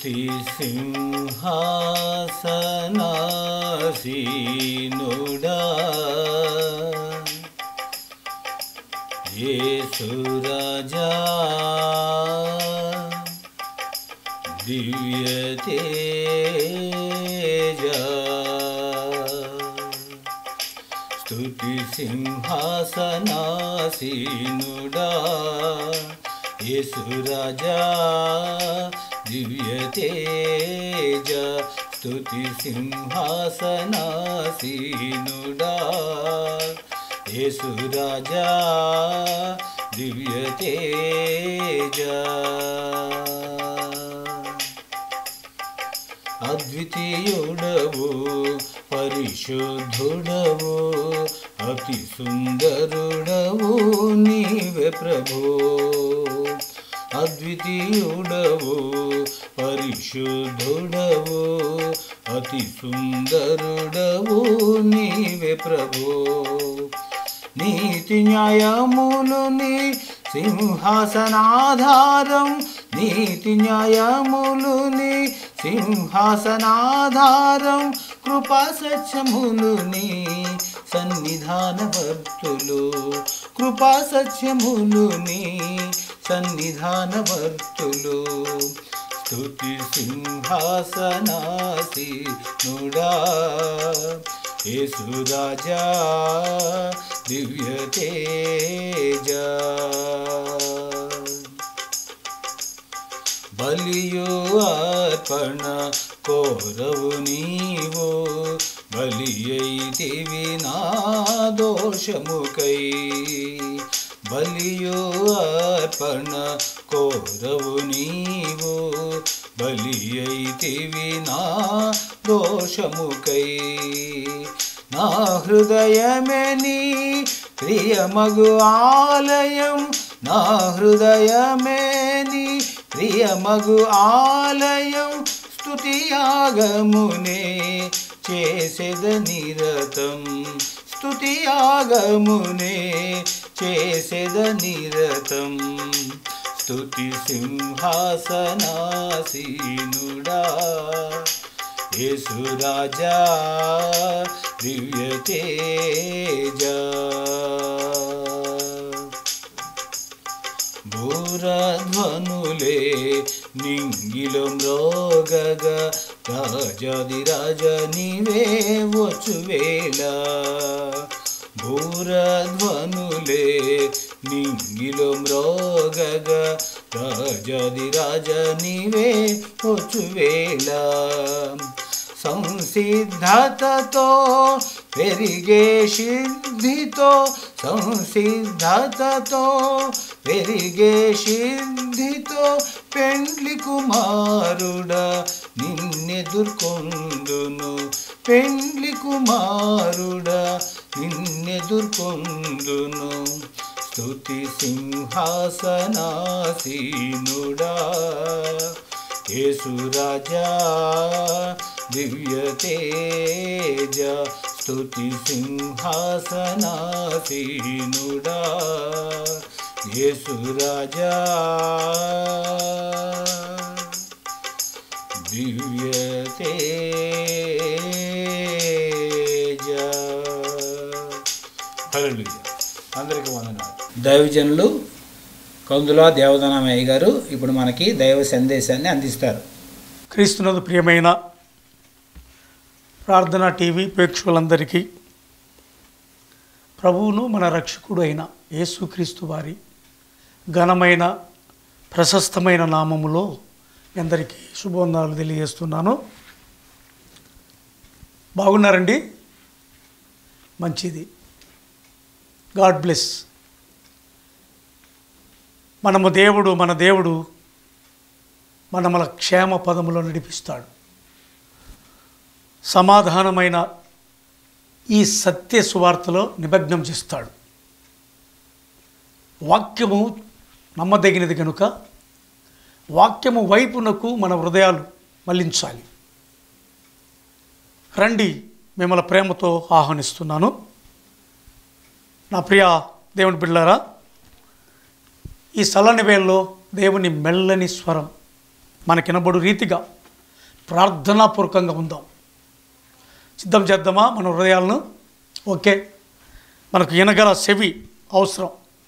స్తుతి సింహాసనాసీనుడా యేసు రాజా దివ్య తేజ స్తుతి సింహాసనాసీనుడా యేసు రాజా దివ్య తేజ స్తుతి సింహాసనాసీనుడా యేసు రాజా దివ్య తేజ అద్వితీయుడవు పరిశుద్ధుడవు అతి సుందరుడవు నీవే ప్రభు అద్వితీయుడవు పరిశుద్ధుడవు అతి సుందరుడవు నీవే ప్రభు నీతి న్యాయములుని సింహాసనాధారం నీతి న్యాయములుని సింహాసనాధారం కృపా సత్యములుని సన్నిధాన భక్తులు కృపా సత్యములుని సన్నిధాన భక్తులు స్తుతి సింహాసనాసి నుడా యేసు రాజా దివ్య తేజ బలియు అర్పణ కోరవు నీవు బలి అయితివి నా దోషముకై బలియు అర్పణ కోరవు నీవు బలి అయితివి నా దోషముకై నా హృదయమే నీ ప్రియమగు ఆలయం నా హృదయమే నీ ప్రియమగు ఆలయం స్తుతియాగమునే చేసేద నిరతం స్తుతియాగమునే చేసేద నిరతం స్తుతి సింహాసనాసీనుడా యేసు రాజా దివ్య తేజ భూరధ్వనులే నింగిలో మ్రోగగ రాజాది రాజ నీవే వచ్చువేళ భూరధ్వనులే నింగిలో మ్రోగగ రాజాది రాజ నీవే వచ్చువేళ సంసిద్ధతతో పెరిగే సిద్ధితో సంసిద్ధతతో పెరిగే సిద్ధితో పెండ్లి కుమారుడా నిన్నెదుర్కొందును పెండ్లి కుమారుడా నిన్నెదుర్కొందును స్తుతి సింహాసనాసీనుడా యేసు రాజా దివ్య తేజ స్తుతి సింహాసనాసీనుడా యేసు రాజా దివ్య తేజ హల్లెలూయా అందరికీ వందనాలు దైవజనులు కందుల దేవదనమయ్య గారు ఇప్పుడు మనకి దైవ సందేశాన్ని అందిస్తారు క్రీస్తునందు ప్రియమైన ప్రార్థన టీవీ ప్రేక్షకులందరికీ ప్రభువును మన రక్షకుడు అయిన యేసుక్రీస్తు వారి ఘనమైన ప్రశస్తమైన నామములో మీ అందరికీ శుభవందనాలు తెలియజేస్తున్నాను బాగున్నారండి మంచిది గాడ్ బ్లెస్ మనము దేవుడు మన దేవుడు మనమల క్షేమ పదములో నడిపిస్తాడు సమాధానమైన ఈ సత్య సువార్తలో నిమగ్నం చేస్తాడు వాక్యము నమ్మదగినది కనుక వాక్యము వైపునకు మన హృదయాలు మళ్లించాలి రండి మిమ్మల్ని ప్రేమతో ఆహ్వానిస్తున్నాను నా ప్రియ దేవుని బిడ్డారా ఈ సలని వేళలో దేవుని మెల్లని స్వరం మనకినబడు రీతిగా ప్రార్థనాపూర్వకంగా ఉందాం సిద్ధం చేద్దామా మన హృదయాలను ఓకే మనకు వినగల చెవి అవసరం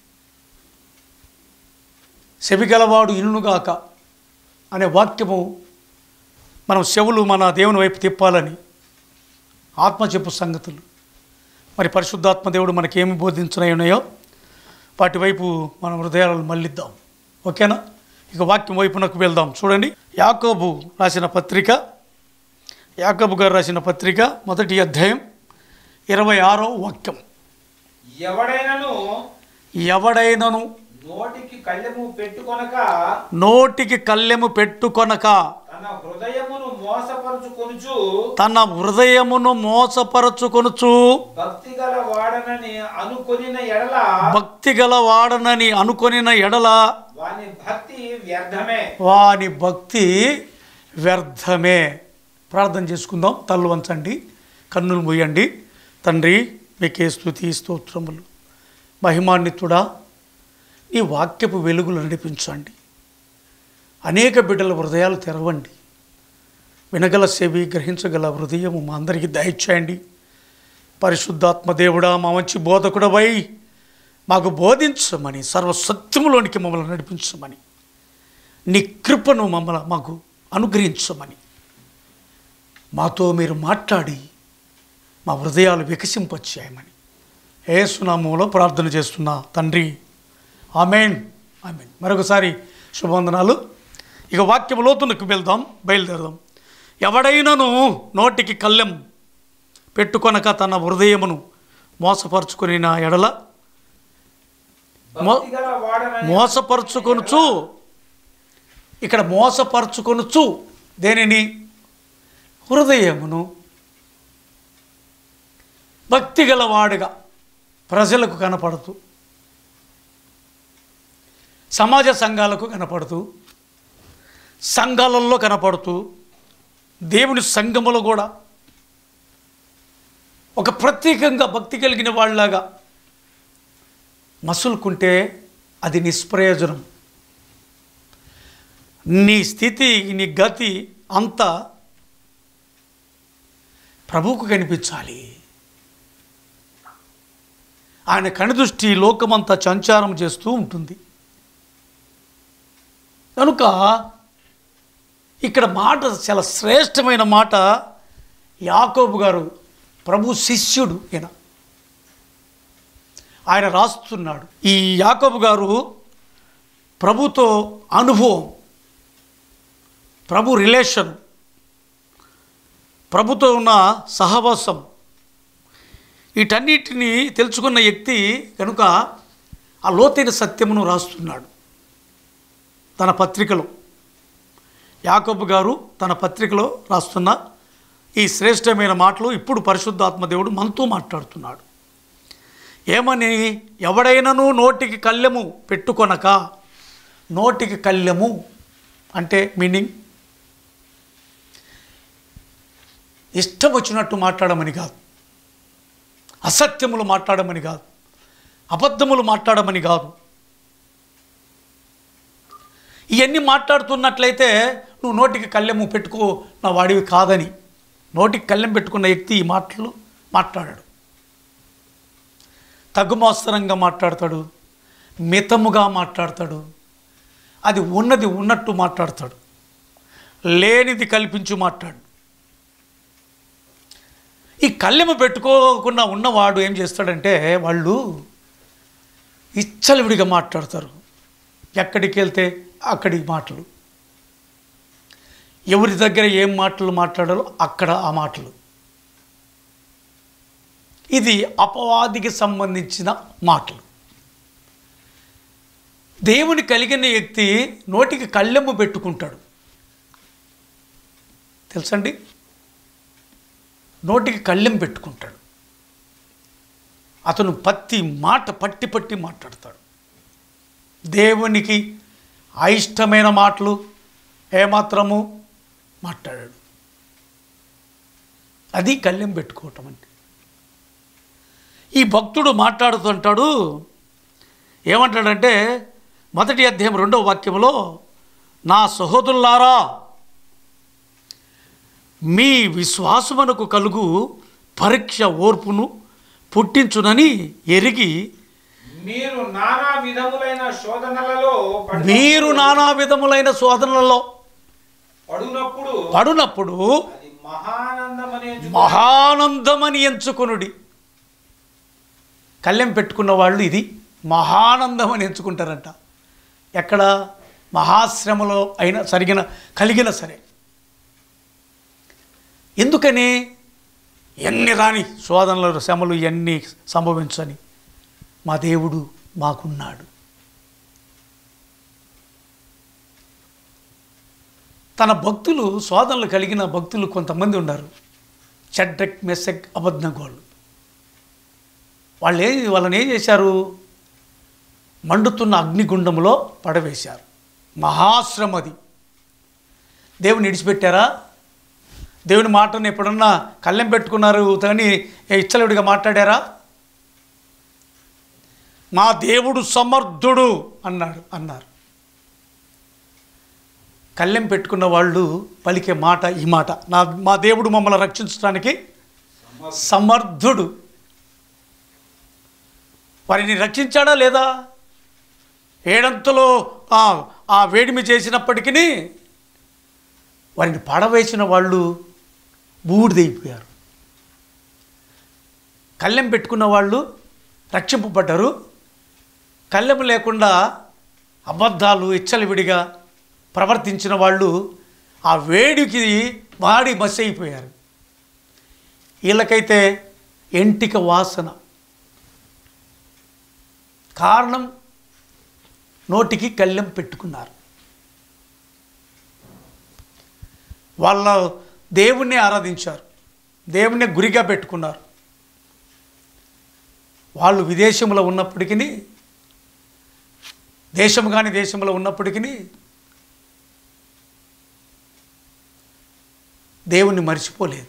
చెవి గలవాడు ఇనుగాక అనే వాక్యము మనం చెవులు మన దేవుని వైపు తిప్పాలని ఆత్మ చెప్పు సంగతులు మరి పరిశుద్ధాత్మ దేవుడు మనకేమి బోధించున్నాయో వాటి వైపు మన హృదయాలను మళ్ళిద్దాం ఓకేనా ఇక వాక్యం వైపునకు వెళ్దాం చూడండి యాకోబు రాసిన పత్రిక యాకోబు గారు రాసిన పత్రిక మొదటి అధ్యాయం ఇరవై ఆరో వాక్యం ఎవడైనను ఎవడైనను నోటికి కళ్ళెము పెట్టుకొనక నోటికి కళ్ళెము పెట్టుకొనక తన హృదయమును మోసపరుచుకొనుచు తన హృదయమును మోసపరచుకొనుచు భక్తి గల వాడనని అనుకొనిన ఎడల భక్తి గల వాడనని అనుకొనిన ఎడల వాని భక్తి వ్యర్థమే వాని భక్తి వ్యర్థమే ప్రార్థన చేసుకుందాం తల్లు వంచండి కన్నులు మూయండి తండ్రి మీకే స్థుతి స్తోత్రములు మహిమాన్వితుడా ఈ వాక్యపు వెలుగులు నడిపించండి అనేక బిడ్డల హృదయాలు తెరవండి వినగల చెవి గ్రహించగల హృదయము మా అందరికీ దయచేయండి పరిశుద్ధాత్మ దేవుడా మా మంచి బోధకుడవై మాకు బోధించమని సర్వసత్యములోనికి మమ్మల్ని నడిపించమని నీ కృపను మమ్మల్ని మాకు అనుగ్రహించమని మాతో మీరు మాట్లాడి మా హృదయాలు వికసింపచేయమని ఏసునామంలో ప్రార్థన చేస్తున్నా తండ్రి ఆమెన్ ఆమెన్ మరొకసారి శుభవందనాలు ఇక వాక్యం లోతునకు వెళ్దాం బయలుదేరదాం ఎవడైనను నోటికి కళ్ళెం పెట్టుకొనక తన హృదయమును మోసపరుచుకుని నా ఎడల మో- భక్తి గల వాడనని మోసపరుచుకొనుచు ఇక్కడ మోసపరుచుకొనుచు దేనిని హృదయమును భక్తి గలవాడుగా ప్రజలకు కనపడుతూ సమాజ సంఘాలకు కనపడుతూ సంఘాలలో కనపడుతూ దేవుని సంఘములో కూడా ఒక ప్రత్యేకంగా భక్తి కలిగిన వాళ్ళలాగా మసులుకుంటే అది నిష్ప్రయోజనం నీ స్థితి నీ గతి అంతా ప్రభువుకు కనిపించాలి ఆయన కనుదృష్టి లోకమంతా సంచారం చేస్తూ ఉంటుంది కనుక ఇక్కడ మాట చాలా శ్రేష్టమైన మాట యాకోబు గారు ప్రభు శిష్యుడు ఈయన ఆయన రాస్తున్నాడు ఈ యాకోబు గారు ప్రభుతో అనుభవం ప్రభు రిలేషన్ ప్రభుతో ఉన్న సహవాసం వీటన్నిటిని తెలుసుకున్న వ్యక్తి కనుక ఆ లోతైన సత్యమును రాస్తున్నాడు తన పత్రికలో యాకోబు గారు తన పత్రికలో రాస్తున్న ఈ శ్రేష్టమైన మాటలు ఇప్పుడు పరిశుద్ధాత్మ దేవుడు మనతో మాట్లాడుతున్నాడు ఏమని ఎవడైనను నోటికి కళ్ళెము పెట్టుకొనక నోటికి కళ్ళెము అంటే మీనింగ్ ఇష్టం వచ్చినట్టు మాట్లాడమని కాదు అసత్యములు మాట్లాడమని కాదు అబద్ధములు మాట్లాడమని కాదు ఇవన్నీ మాట్లాడుతున్నట్లయితే నువ్వు నోటికి కళ్ళెము పెట్టుకో నా వాడివి కాదని నోటికి కళ్ళెం పెట్టుకున్న వ్యక్తి ఈ మాటలు మాట్లాడాడు తగ్గుమోస్తరంగా మాట్లాడతాడు మితముగా మాట్లాడతాడు అది ఉన్నది ఉన్నట్టు మాట్లాడతాడు లేనిది కల్పించి మాట్లాడు ఈ కళ్ళెము పెట్టుకోకుండా ఉన్నవాడు ఏం చేస్తాడంటే వాళ్ళు ఇచ్చలవిడిగా మాట్లాడతారు ఎక్కడికి వెళ్తే అక్కడి మాటలు ఎవరి దగ్గర ఏం మాటలు మాట్లాడాలో అక్కడ ఆ మాటలు ఇది అపవాదికి సంబంధించిన మాటలు దేవుని కలిగిన వ్యక్తి నోటికి కళ్ళెమ్ము పెట్టుకుంటాడు తెలుసండి నోటికి కళ్ళెం పెట్టుకుంటాడు అతను పత్తి మాట పట్టి పట్టి మాట్లాడతాడు దేవునికి అయిష్టమైన మాటలు ఏమాత్రము మాట్లాడాడు అది కళ్ళెం పెట్టుకోవటం అంటే ఈ భక్తుడు మాట్లాడుతుంటాడు ఏమంటాడంటే మొదటి అధ్యాయం రెండవ వాక్యంలో నా సహోదరులారా మీ విశ్వాసమునకు కలుగు పరీక్ష ఓర్పును పుట్టించునని ఎరిగి మీరు నానా విధములైన శోధనలలో పడి- మీరు నానా విధములైన శోధనలలో పడునప్పుడు పడునప్పుడు అది మహానందమనే మహానందమని ఎంచుకొనుడి కళ్ళెం పెట్టుకున్న వాళ్ళు ఇది మహానందం అని ఎంచుకుంటారంట ఎక్కడ మహాశ్రమలో అయినా సరిగిన కలిగిన సరే ఎందుకని ఎన్ని రాని శోధనలు శ్రమలు ఎన్ని సంభవించని మా దేవుడు మాకున్నాడు తన భక్తులు శోధనలు కలిగిన భక్తులు కొంతమంది ఉన్నారు చెడ్డక్ మెస్సెక్ అబద్ధగోళ్ళు వాళ్ళు ఏ వాళ్ళని ఏం చేశారు మండుతున్న అగ్నిగుండంలో పడవేశారు మహాశ్రమది దేవుని విడిచిపెట్టారా దేవుని మాటను ఎప్పుడన్నా కళ్ళెం పెట్టుకున్నారు కానీ ఇచ్చలవిడిగా మాట్లాడారా మా దేవుడు సమర్థుడు అన్నాడు అన్నారు కళ్ళెం పెట్టుకున్న వాళ్ళు పలికే మాట ఈ మాట నా మా దేవుడు మమ్మల్ని రక్షించడానికి సమర్థుడు వారిని రక్షించాడా లేదా ఏడంతలో ఆ ఆ వేడిమి చేసినప్పటికీ వారిని పడవేసిన వాళ్ళు బూడిదైపోయారు కళ్ళెం పెట్టుకున్న వాళ్ళు రక్షింపబడ్డారు కళ్ళెం లేకుండా అబద్ధాలు ఇచ్చలవిడిగా ప్రవర్తించిన వాళ్ళు ఆ వేడికి మాడి మసి అయిపోయారు వీళ్ళకైతే ఎంటిక వాసన కారణం నోటికి కళ్ళెం పెట్టుకున్నారు వాళ్ళ దేవుణ్ణి ఆరాధించారు దేవుణ్ణి గురిగా పెట్టుకున్నారు వాళ్ళు విదేశంలో ఉన్నప్పటికీ దేశం కాని దేశంలో ఉన్నప్పటికీ దేవుణ్ణి మర్చిపోలేదు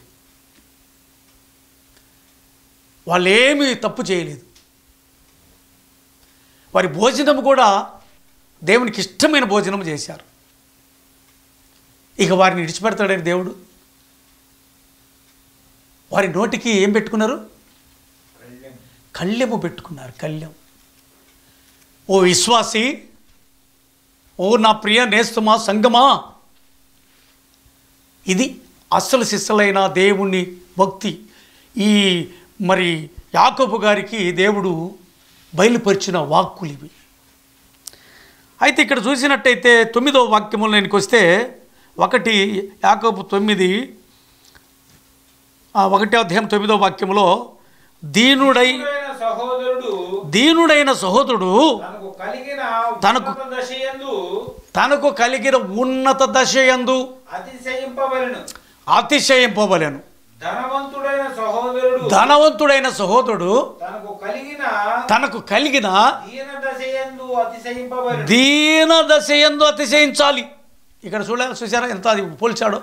వాళ్ళు ఏమీ తప్పు చేయలేదు వారి భోజనం కూడా దేవునికి ఇష్టమైన భోజనం చేశారు ఇక వారిని విడిచిపెడతాడని దేవుడు వారి నోటికి ఏం పెట్టుకున్నారు కళ్ళెము పెట్టుకున్నారు కళ్ళెం ఓ విశ్వాసి ఓ నా ప్రియ నేస్తమా సంగమా ఇది అస్సలు సిస్సలైన దేవుని భక్తి ఈ మరి యాకోబు గారికి దేవుడు బయలుపరిచిన వాక్కులు ఇవి అయితే ఇక్కడ చూసినట్టయితే తొమ్మిదో వాక్యములోనికి వస్తే ఒకటి యాకోబు తొమ్మిది ఆ ఒకటో అధ్యాయం తొమ్మిదో వాక్యములో దీనుడై ప్రియుడైన సహోదరుడు దీనుడైన సహోదరుడు తనకు కలిగిన తనకు- ఉన్నత దశయందు తనకు కలిగిన ఉన్నత దశయందు అతిశయింపవలను అతిశయింపవలెను ధనవంతుడైన సహోదరుడు ధనవంతుడైన సహోదరుడు తనకు కలిగిన తనకు కలిగిన దీన దశయందు అతిశయింపవలను దీన దశయందు అతిశయించాలి ఇక్కడ చూడ చూసారా ఎంత అది పోల్చాడో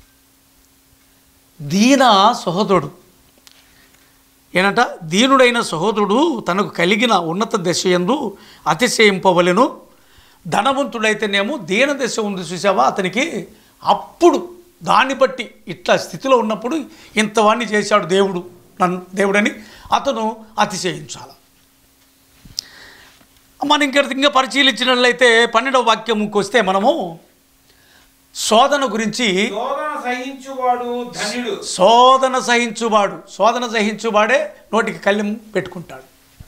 దీన సహోదరుడు ఏనంట దీనుడైన సహోదరుడు తనకు కలిగిన ఉన్నత దశయందు అతిశయింపవలెను ధనవంతుడైతేనేమో దీన దశ ఉంది చూసావా అతనికి అప్పుడు దాన్ని బట్టి ఇట్లా స్థితిలో ఉన్నప్పుడు ఇంతవాణ్ణి చేశాడు దేవుడు నన్ను దేవుడని అతను అతిశయించాలి మనం ఇంకా ఇంకా పరిశీలించినట్లయితే పన్నెండవ వాక్యంకి వస్తే మనము శోధన గురించి శోధన సహించువాడు ధన్యుడు శోధన సహించువాడు శోధన సహించువాడే నోటికి కళ్ళెం పెట్టుకుంటాడు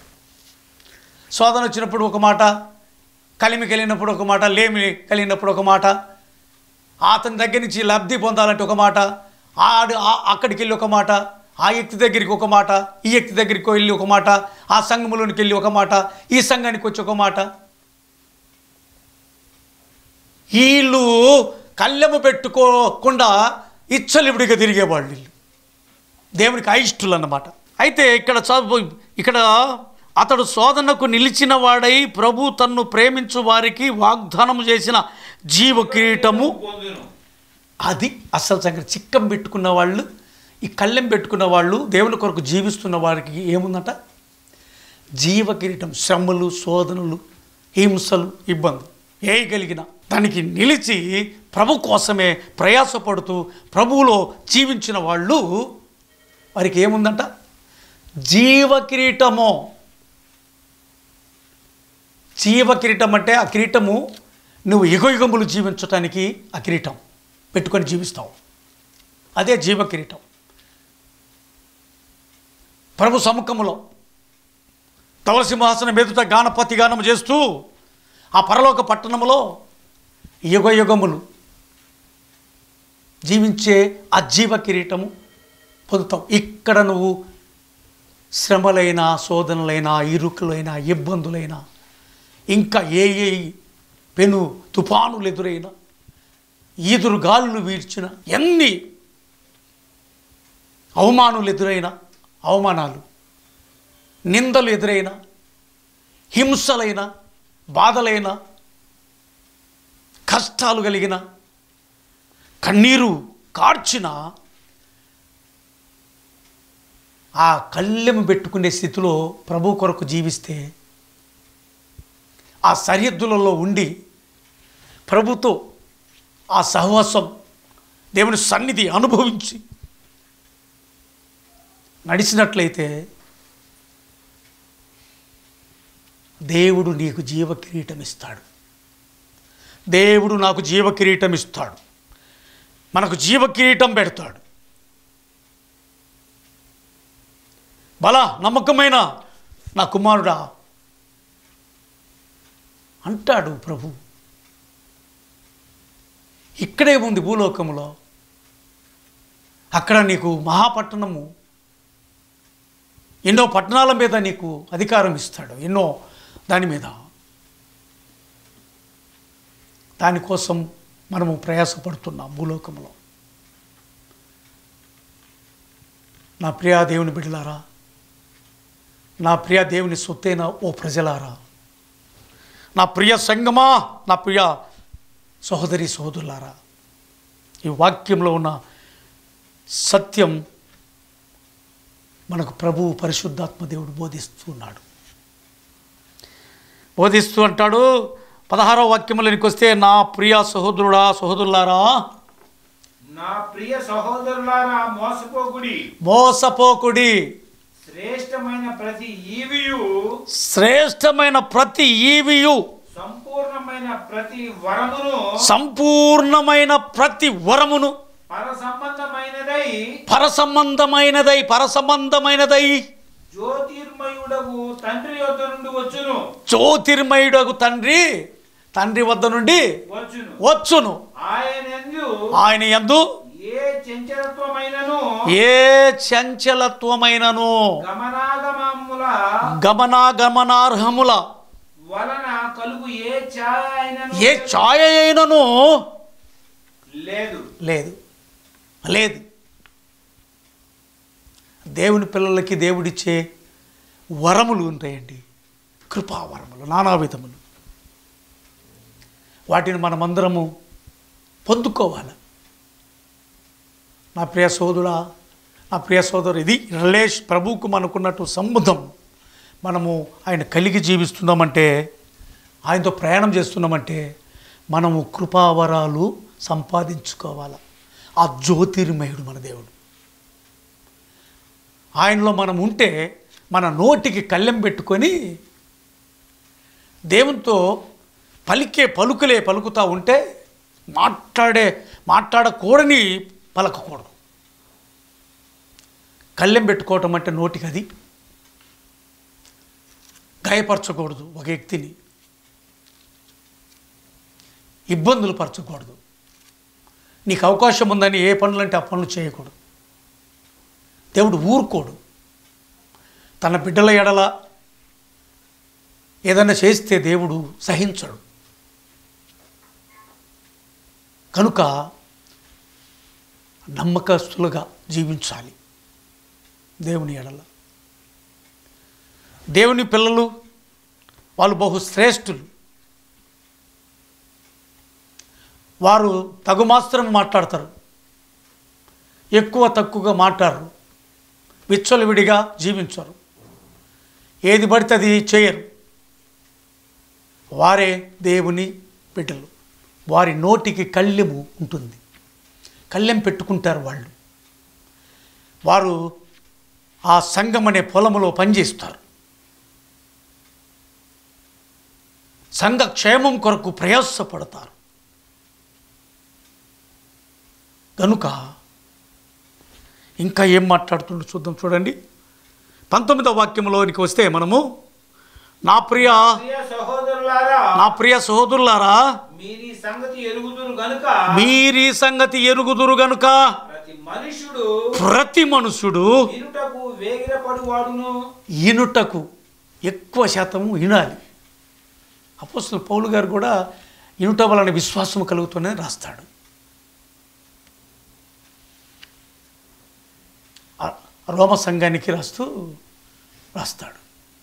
శోధన వచ్చినప్పుడు ఒక మాట కలిమి కలిగినప్పుడు ఒక మాట లేమి కలిగినప్పుడు ఒక మాట అతని దగ్గర నుంచి లబ్ధి పొందాలంటే ఒక మాట ఆడు ఆ- అక్కడికి వెళ్ళి ఒక మాట ఆ వ్యక్తి దగ్గరికి ఒక మాట ఈ వ్యక్తి దగ్గరికి వెళ్ళి ఒక మాట ఆ సంఘములోనికి వెళ్ళి ఒక మాట ఈ సంఘానికి వచ్చి ఒక మాట వీళ్ళు కళ్ళెము పెట్టుకోకుండా ఇచ్చలివిడిగా తిరిగేవాళ్ళు వీళ్ళు దేవునికి అయిష్టులు అన్నమాట అయితే ఇక్కడ చదువు ఇక్కడ అతడు శోధనకు నిలిచిన వాడై ప్రభు తన్ను ప్రేమించు వారికి వాగ్దానం చేసిన జీవ కిరీటము పొందును అది అసలు సంగతి చిక్కం పెట్టుకున్న వాళ్ళు ఈ కళ్ళెం పెట్టుకున్న వాళ్ళు దేవుని కొరకు జీవిస్తున్న వారికి ఏముందట జీవ కిరీటం శ్రమలు శోధనలు హింసలు ఇబ్బంది వేయగలిగిన దానికి నిలిచి ప్రభు కోసమే ప్రయాసపడుతూ ప్రభువులో జీవించిన వాళ్ళు వారికి ఏముందంట జీవ కిరీటము జీవ కిరీటం అంటే ఆ కిరీటము నువ్వు యుగయుగములు జీవించటానికి ఆ కిరీటం పెట్టుకొని జీవిస్తావు అదే జీవ కిరీటం ప్రభు సముఖములో తవల సింహాసనం ఎదుట గానపతి గానం చేస్తూ ఆ పరలోక పట్టణములో యుగ యుగములు జీవించే ఆ జీవ కిరీటము పొందుతావు ఇక్కడ నువ్వు శ్రమలైన శోధనలైన ఇరుకులైన ఇబ్బందులైన ఇంకా ఏ ఏ పెను తుఫానులు ఎదురైన ఈదురు గాలులు వీడ్చిన ఎన్ని అవమానులు ఎదురైన అవమానాలు నిందలు ఎదురైన హింసలైన బాధలైన కష్టాలు కలిగిన కన్నీరు కార్చిన ఆ కళ్ళెము పెట్టుకునే స్థితిలో ప్రభు కొరకు జీవిస్తే ఆ సరిహద్దులలో ఉండి ప్రభుతో ఆ సహవాసం దేవుని సన్నిధి అనుభవించి నడిచినట్లయితే దేవుడు నీకు జీవ కిరీటం ఇస్తాడు దేవుడు నాకు జీవ కిరీటం ఇస్తాడు మనకు జీవ కిరీటం పెడతాడు బల నమ్మకమైన నా కుమారుడా అంటాడు ప్రభు ఇక్కడే ఉంది భూలోకములో అక్కడ నీకు మహాపట్టణము ఎన్నో పట్టణాల మీద నీకు అధికారం ఇస్తాడు ఎన్నో దాని మీద దానికోసం మనము ప్రయాసపడుతున్నాం భూలోకంలో నా ప్రియా దేవుని బిడ్డలారా నా ప్రియ దేవుని సొత్తైన ఓ ప్రజలారా నా ప్రియ సంగమా నా ప్రియ సహోదరి సహోదరులారా ఈ వాక్యంలో ఉన్న సత్యం మనకు ప్రభువు పరిశుద్ధాత్మ దేవుడు బోధిస్తున్నాడు బోధిస్తూ అంటాడు పదహారవ వాక్యములోనికి వస్తే నా ప్రియ సహోదరుడా సహోదరులారా నా ప్రియ సహోదరులారా మోసపోకుడి మోసపోకుడి శ్రేష్టమైన ప్రతి ఈవియు శ్రేష్టమైన ప్రతి ఈవియు సంపూర్ణమైన ప్రతి వరమును సంపూర్ణమైన ప్రతి వరమును పర సంబంధమైనదై పరసంబంధమైనదై పరసంబంధమైనదై జ్యోతిర్మయుడగు తండ్రి యొద్ద నుండి వచ్చును జ్యోతిర్మయుడగు తండ్రి తండ్రి వద్ద నుండి వచ్చును వచ్చును ఆయన యందు ఆయన యందు ఏ చంచలత్వమైనను ఏ చంచలత్వమైనను గమనాగమముల గమనాగమనార్హముల వలన కలుగు ఏ ఛాయ అయినను ఏ ఛాయ అయినను లేదు లేదు లేదు దేవుని పిల్లలకి దేవుడిచ్చే వరములు ఉంటాయండి కృపావరములు నానా విధములు వాటిని మనమందరము పొందుకోవాలి నా ప్రియ సోదరుడా నా ప్రియ సోదరు ఇది రిలేష్ ప్రభువుకు మనకున్నట్టు సంబంధం మనము ఆయన కలిగి జీవిస్తున్నామంటే ఆయనతో ప్రయాణం చేస్తున్నామంటే మనము కృపావరాలు సంపాదించుకోవాలి ఆ జ్యోతిర్మయుడు మన దేవుడు ఆయనలో మనం ఉంటే మన నోటికి కళ్ళెం పెట్టుకొని దేవునితో పలికే పలుకులే పలుకుతూ ఉంటే మాట్లాడే మాట్లాడకూడని పలకకూడదు కళ్ళెం పెట్టుకోవటం అంటే నోటికి అది గాయపరచకూడదు ఒక వ్యక్తిని ఇబ్బందులు పరచకూడదు నీకు అవకాశం ఉందని ఏ పనులంటే ఆ పనులు చేయకూడదు దేవుడు ఊరుకోడు తన బిడ్డల ఎడల ఏదైనా చేస్తే దేవుడు సహించడు కనుక నమ్మకస్తులుగా జీవించాలి దేవుని ఎడల దేవుని పిల్లలు వాళ్ళు బహు శ్రేష్ఠులు వారు తగుమాత్రం మాట్లాడతారు ఎక్కువ తక్కువగా మాట్లాడరు విచ్చలవిడిగా జీవించరు ఏది పడితే అది చేయరు వారే దేవుని బిడ్డలు వారి నోటికి కళ్ళెము ఉంటుంది కళ్ళెం పెట్టుకుంటారు వాళ్ళు వారు ఆ సంఘం అనే పొలములో పనిచేస్తారు సంఘ క్షేమం కొరకు ప్రయాసపడతారు కనుక ఇంకా ఏం మాట్లాడుతుండో చూద్దాం చూడండి పంతొమ్మిదవ వాక్యంలోనికి వస్తే మనము నా ప్రియ ప్రియ సహోదరులారా నా ప్రియ సహోదరులారా మీరు ఈ సంగతి ఎరుగుదురు గనుక మీరీ సంగతి ఎరుగుదురు గనుక ప్రతి మనుషుడు ప్రతి మనుషుడు వినుటకు వేగిరపడువాడును ఇనుటకు ఎక్కువ శాతము వినాలి అపోస్తుల పౌలు గారు కూడా ఇనుట వలన విశ్వాసం కలుగుతుందని రాస్తాడు ఆ రోమ సంఘానికి రాస్తూ రాస్తాడు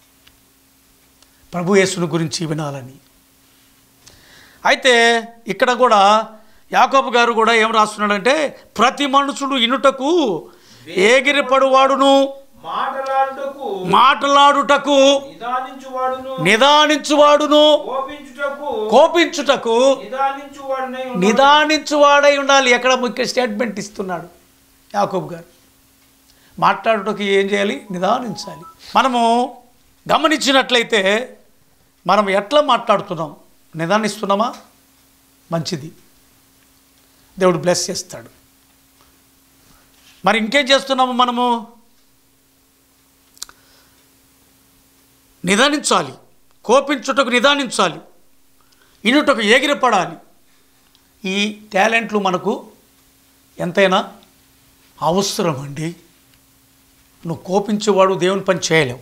ప్రభు యేసుని గురించి వినాలని అయితే ఇక్కడ కూడా యాకోబు గారు కూడా ఏం రాస్తున్నాడంటే ప్రతి మనుషుడు ఇనుటకు ఏగిరిపడువాడును మాటలాడుటకు మాటలాడుటకు నిదానించువాడును నిదానించువాడును కోపించుటకు కోపించుటకు నిదానించువాడునై ఉండును. నిదానించువాడై ఉండాలి ఎక్కడ ముఖ్య స్టేట్మెంట్ ఇస్తున్నాడు యాకోబు గారు మాట్లాడుటకు ఏం చేయాలి నిదానించాలి మనము గమనించినట్లయితే మనం ఎట్లా మాట్లాడుతున్నాం నిదానిస్తున్నామా మంచిది దేవుడు బ్లెస్ చేస్తాడు మరి ఇంకేం చేస్తున్నాము మనము నిదానించాలి కోపించుటకు నిదానించాలి ఇనుటకు ఎగిరిపడాలి ఈ టాలెంట్లు మనకు ఎంతైనా అవసరం అండి నువ్వు కోపించేవాడు దేవుని పని చేయలేవు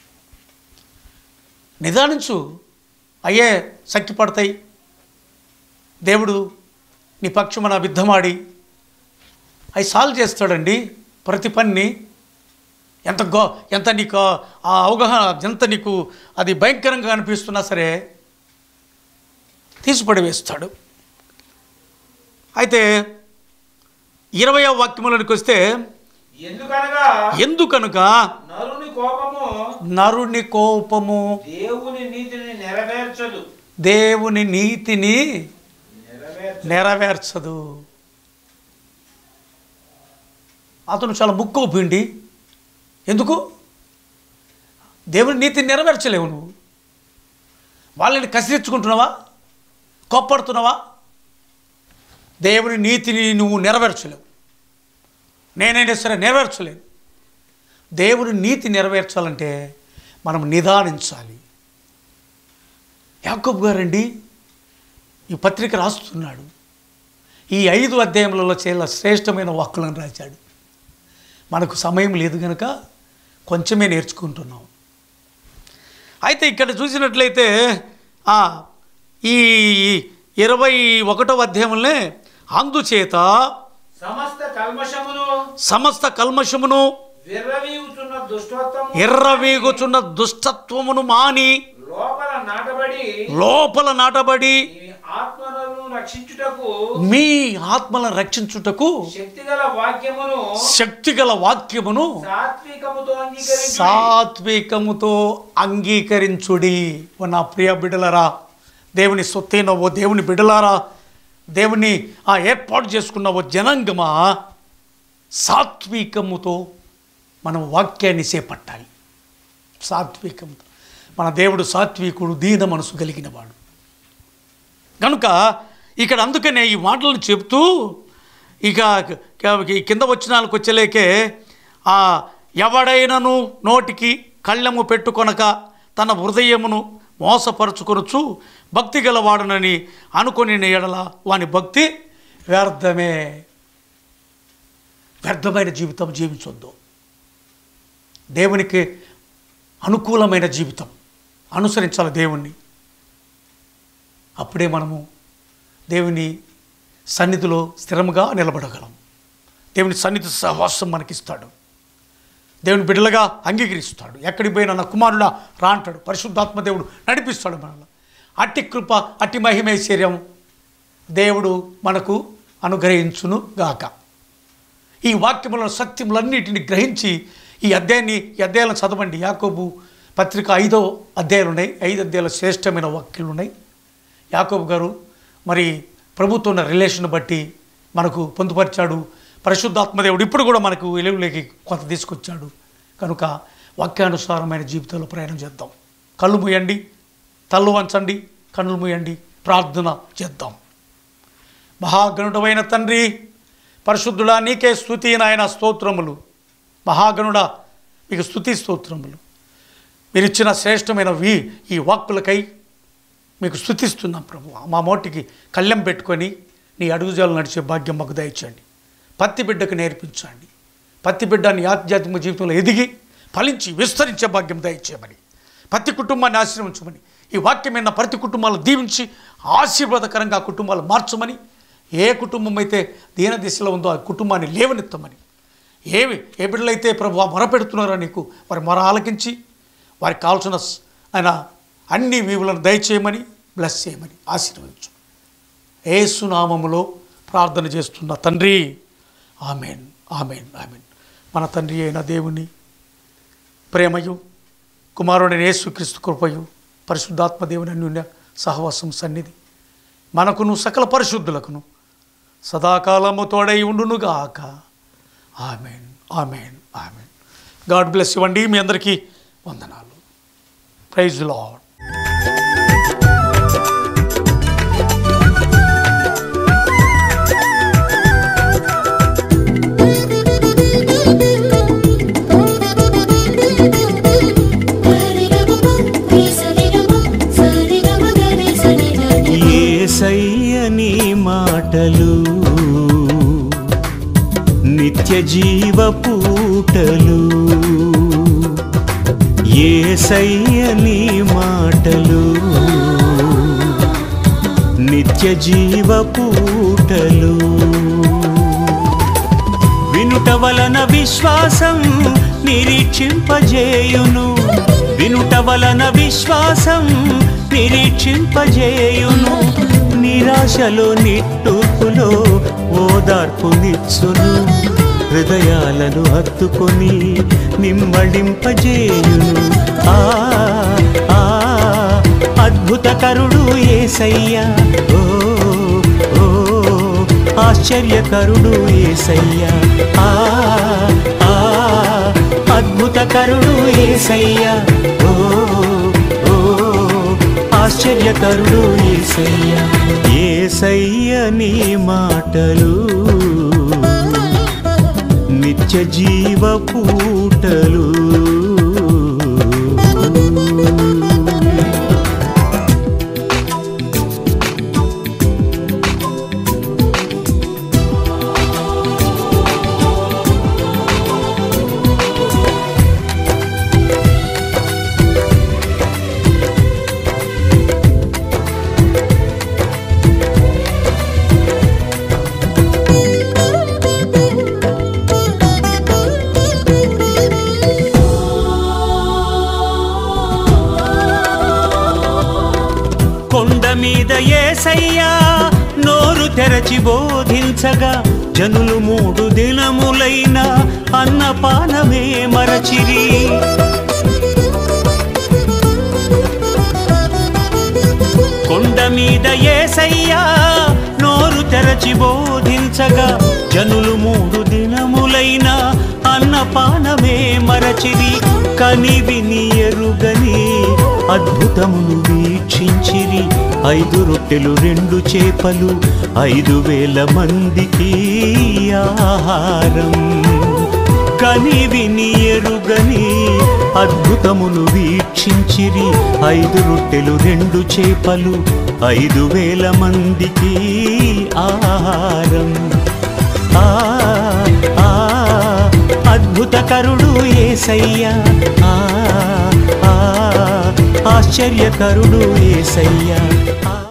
నిదానించు అయ్యే శక్తి పడతాయి దేవుడు నీ పక్షమున అబద్ధమాడి అవి సాల్వ్ చేస్తాడండి ప్రతి పని ఎంత గో ఎంత నీకు ఆ అవగాహన ఎంత నీకు అది భయంకరంగా అనిపిస్తున్నా సరే తీసిపడివేస్తాడు అయితే ఇరవయవ వాక్యములోనికి వస్తే ఎందుకనగా ఎందుకనుక నరుని కోపము నరుని కోపము దేవుని నీతిని నెరవేర్చదు దేవుని నీతిని నెరవేర్చదు నెరవేర్చదు అతను చాలా ముక్కు పిండి ఎందుకు దేవుని నీతిని నెరవేర్చలేవు నువ్వు వాళ్ళని కసిరించుకుంటున్నావా కోప్పడుతున్నావా దేవుని నీతిని నువ్వు నెరవేర్చలేవు నేనైనా సరే నెరవేర్చలేను దేవుని నీతి నెరవేర్చాలంటే మనం నిదానించాలి యాకబ్ గారండి ఈ పత్రిక రాస్తున్నాడు ఈ ఐదు అధ్యాయములలో చాలా శ్రేష్టమైన వాక్కులను రాశాడు మనకు సమయం లేదు కనుక కొంచెమే నేర్చుకుంటున్నాం అయితే ఇక్కడ చూసినట్లయితే ఆ, ఈ ఇరవై ఒకటో అధ్యాయంలోనే అందుచేత సమస్త కల్మషమును సమస్త కల్మషమును విర్రవీగుచున్న దుష్టత్వము ఎర్రవీగుచున్న దుష్టత్వమును మాని లోపల నాటబడి లోపల నాటబడి ఈ ఆత్మలను రక్షించుటకు మీ ఆత్మలను రక్షించుటకు శక్తిగల వాక్యమును శక్తిగల వాక్యమును సాత్వికముతో అంగీకరించి సాత్వికముతో అంగీకరించుడి ఓ నా ప్రియ బిడ్డలరా దేవుని సొత్తైన ఓ దేవుని బిడ్డలారా దేవుని ఆ ఏర్పాటు చేసుకున్న ఓ జనాంగమా సాత్వికముతో మనం వాక్యాన్ని చేపట్టాలి సాత్వికముతో మన దేవుడు సాత్వికుడు దీన మనసు కలిగిన వాడు కనుక ఇక్కడ అందుకనే ఈ మాటలను చెప్తూ ఇక క- ఈ కింద వచ్చినాలకు వచ్చలేకే ఆ ఎవడైనను నోటికి కళ్ళెము పెట్టుకొనక తన హృదయమును మోసపరుచుకొనొచ్చు భక్తి గలవాడునని అనుకొని ఎడల వాని భక్తి వ్యర్థమే వ్యర్థమైన జీవితం జీవించొద్దు దేవునికి అనుకూలమైన జీవితం అనుసరించాలి దేవుణ్ణి అప్పుడే మనము దేవుని సన్నిధిలో స్థిరముగా నిలబడగలం దేవుని సన్నిధి సహవాసం మనకిస్తాడు దేవుని బిడ్డలుగా అంగీకరిస్తాడు ఎక్కడికి పోయినా నా కుమారుడా రా అంటాడు పరిశుద్ధాత్మ దేవుడు నడిపిస్తాడు మనల్ని అట్టి కృప అట్టి మహిమైశ్వర్యం దేవుడు మనకు అనుగ్రహించును గాక ఈ వాక్యములను సత్యములన్నిటిని గ్రహించి ఈ అధ్యాయాన్ని ఈ అధ్యాయాలను చదవండి యాకోబు పత్రిక ఐదో అధ్యాయాలు ఉన్నాయి ఐదు అధ్యాయాలు శ్రేష్టమైన వాక్యాలు ఉన్నాయి యాకోబు గారు మరి ప్రభుత్వం ఉన్న రిలేషన్ బట్టి మనకు పొందుపరిచాడు పరిశుద్ధాత్మదేవుడు ఇప్పుడు కూడా మనకు వెలుగులోకి కొంత తీసుకొచ్చాడు కనుక వాక్యానుసారమైన జీవితంలో ప్రయాణం చేద్దాం కళ్ళు మూయండి తల్లు వంచండి కన్నులు మూయండి ప్రార్థన చేద్దాం మహాగణుడమైన తండ్రి పరిశుద్ధుడా నీకే స్థుతి నాయన స్తోత్రములు మహాగణుడా మీకు స్థుతి స్తోత్రములు మీరు ఇచ్చిన శ్రేష్టమైన వి ఈ వాక్కులకై మీకు స్థుతిస్తున్నాం ప్రభు మా మోటికి కళ్ళెం పెట్టుకొని నీ అడుగుజాలు నడిచే భాగ్యం మాకు దయచండి పత్తి బిడ్డకు నేర్పించండి పత్తి బిడ్డ నీ ఆధ్యాత్మిక జీవితంలో ఎదిగి ఫలించి విస్తరించే భాగ్యం దయచేయమని ప్రతి కుటుంబాన్ని ఆశ్రయించమని ఈ వాక్యం విన్న ప్రతి కుటుంబాలను దీవించి ఆశీర్వాదకరంగా ఆ కుటుంబాలు మార్చమని ఏ కుటుంబం అయితే దీన దిశలో ఉందో ఆ కుటుంబాన్ని లేవనెత్తమని ఏవి ఏ బిడ్డలైతే ప్రభు మొరపెడుతున్నారో నీకు వారి మొర ఆలకించి వారికి కావాల్సిన స్- ఆయన అన్ని వీవులను దయచేయమని బ్లెస్ చేయమని ఆశీర్వదించు ఏసునామములో ప్రార్థన చేస్తున్న తండ్రి ఆమెన్ ఆమెన్ ఆమెన్ మన తండ్రి అయిన దేవుని ప్రేమయు కుమారుడైన యేసుక్రీస్తు కృపయు పరిశుద్ధాత్మ దేవుని అన్యున్య సహవాసం సన్నిధి మనకును సకల పరిశుద్ధులకును సదాకాలము తోడై ఉండునుగాక amen amen amen God bless ఇవ్వండి మీ అందరికీ వందనాలు ప్రైజ్ లాడ్ ఏసయ్య నీ మాటలు నిత్య జీవ పూటలు ఏసయ్య నీ మాటలు నిత్య జీవ పూటలు వినుట వలన విశ్వాసం నిరీక్షింపజేయును వినుట వలన విశ్వాసం నిరీక్షింపజేయును నిరాశలో నిట్టూర్పులో ఓదార్పునిచ్చును హృదయాలను హత్తుకొని నిమ్మడింపజేయును ఆ ఆ అద్భుతకరుడు ఏసయ్యా ఓ ఓ ఆశ్చర్యకరుడు ఏసయ్యా ఆ ఆ అద్భుతకరుడు ఏసయ్యా ఓ ఓ ఆశ్చర్యకరుడు ఏసయ్యా ఏసయ్య నీ మాటలు నిత్య జీవ పూటలు కొండ మీద ఏసయ్యా నోరు తెరచి బోధించగా జనులు మూడు దినములైన అన్నపానమే మరచిరి కొండ మీద ఏసయ్యా నోరు తెరచి బోధించగా జనులు మూడు దినములైన అన్నపానమే మరచిరి కని విని ఎరుగని అద్భుతమును వీక్షించిరి ఐదు రొట్టెలు రెండు చేపలు ఐదు వేల మందికి ఆహారం కని విని ఎరుగని అద్భుతమును వీక్షించిరి ఐదు రొట్టెలు రెండు చేపలు ఐదు వేల మందికి ఆహారం ఆ ఆ అద్భుతకరుడు ఏసయ్యా ఆ ఆ ఆశ్చర్యకరుడు ఏసయ్యా ఆ